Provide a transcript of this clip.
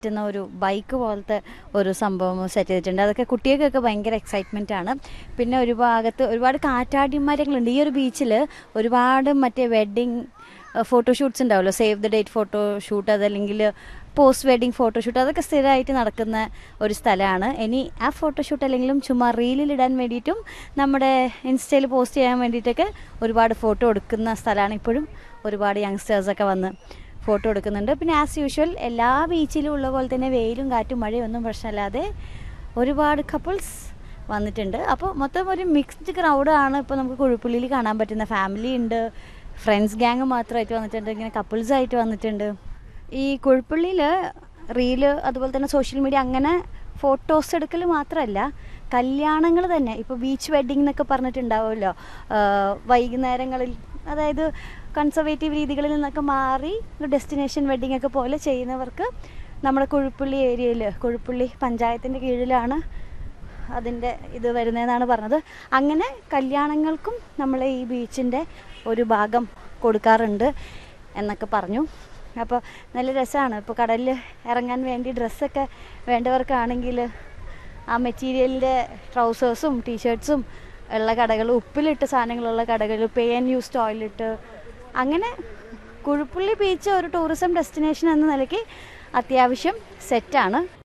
പറ്റുന്ന ഒരു ബൈക്ക് പോലത്തെ ഒരു സംഭവം സെറ്റ് ചെയ്തിട്ടുണ്ട് അതൊക്കെ കുട്ടികൾക്കൊക്കെ ഭയങ്കര എക്സൈറ്റ്മെൻ്റ് ആണ് പിന്നെ ഒരു ഭാഗത്ത് ഒരുപാട് കാറ്റാടി മരങ്ങളുണ്ട് ഈ ഒരു ബീച്ചിൽ ഒരുപാട് മറ്റേ വെഡ്ഡിങ് ഫോട്ടോഷൂട്ട്സ് ഉണ്ടാവുമല്ലോ സേവ് ദ ഡേറ്റ് ഫോട്ടോഷൂട്ട് അതല്ലെങ്കിൽ പോസ്റ്റ് വെഡിങ് ഫോട്ടോഷൂട്ട് അതൊക്കെ സ്ഥിരമായിട്ട് നടക്കുന്ന ഒരു സ്ഥലമാണ് ഇനി ആ ഫോട്ടോഷൂട്ട് അല്ലെങ്കിലും ചുമ്മാ റീലിൽ ഇടാൻ വേണ്ടിയിട്ടും നമ്മുടെ ഇൻസ്റ്റയിൽ പോസ്റ്റ് ചെയ്യാൻ വേണ്ടിയിട്ടൊക്കെ ഒരുപാട് ഫോട്ടോ എടുക്കുന്ന സ്ഥലമാണ് ഇപ്പോഴും ഒരുപാട് യങ്സ്റ്റേഴ്സൊക്കെ വന്ന് ഫോട്ടോ എടുക്കുന്നുണ്ട് പിന്നെ ആസ് യൂഷ്വൽ എല്ലാ ബീച്ചിലും ഉള്ള പോലെ തന്നെ വെയിലും കാറ്റും മഴയും ഒന്നും പ്രശ്നമില്ലാതെ ഒരുപാട് കപ്പിൾസ് വന്നിട്ടുണ്ട് അപ്പോൾ മൊത്തം ഒരു മിക്സ്ഡ് ക്രൗഡാണ് ഇപ്പോൾ നമുക്ക് കുഴുപ്പുള്ളിയിൽ കാണാൻ പറ്റുന്ന ഫാമിലി ഉണ്ട് ഫ്രണ്ട്സ് ഗ്യാങ് മാത്രമായിട്ട് വന്നിട്ടുണ്ട് ഇങ്ങനെ കപ്പിൾസ് ആയിട്ട് വന്നിട്ടുണ്ട് ഈ കുഴുപ്പുള്ളിയിൽ റീല് അതുപോലെ തന്നെ സോഷ്യൽ മീഡിയ അങ്ങനെ ഫോട്ടോസ് എടുക്കൽ മാത്രമല്ല കല്യാണങ്ങൾ തന്നെ ഇപ്പോൾ ബീച്ച് വെഡ്ഡിംഗ് എന്നൊക്കെ പറഞ്ഞിട്ടുണ്ടാവുമല്ലോ ആഹ് വൈകുന്നേരങ്ങളിൽ അതായത് കൺസർവേറ്റീവ് രീതികളിൽ നിന്നൊക്കെ മാറി ഒരു ഡെസ്റ്റിനേഷൻ വെഡ്ഡിംഗ് ഒക്കെ പോലെ ചെയ്യുന്നവർക്ക് നമ്മുടെ കുഴുപ്പുള്ളി ഏരിയയിൽ കുഴുപ്പുള്ളി പഞ്ചായത്തിൻ്റെ കീഴിലാണ് അതിൻ്റെ ഇത് വരുന്നതെന്നാണ് പറഞ്ഞത് അങ്ങനെ കല്യാണങ്ങൾക്കും നമ്മൾ ഈ ബീച്ചിൻ്റെ ഒരു ഭാഗം കൊടുക്കാറുണ്ട് എന്നൊക്കെ പറഞ്ഞു അപ്പോൾ നല്ല രസമാണ് ഇപ്പോൾ കടലിൽ ഇറങ്ങാൻ വേണ്ടി ഡ്രസ്സൊക്കെ വേണ്ടവർക്കാണെങ്കിൽ ആ മെറ്റീരിയലിൻ്റെ ട്രൗസേഴ്സും ടീഷർട്ട്സും ഉള്ള കടകൾ ഉപ്പിലിട്ട സാധനങ്ങളുള്ള കടകൾ പേ ആൻഡ് യൂസ് ടോയ്ലറ്റ് അങ്ങനെ കുഴുപ്പുള്ളി ബീച്ച് ഒരു ടൂറിസം ഡെസ്റ്റിനേഷൻ എന്ന നിലയ്ക്ക് അത്യാവശ്യം സെറ്റാണ്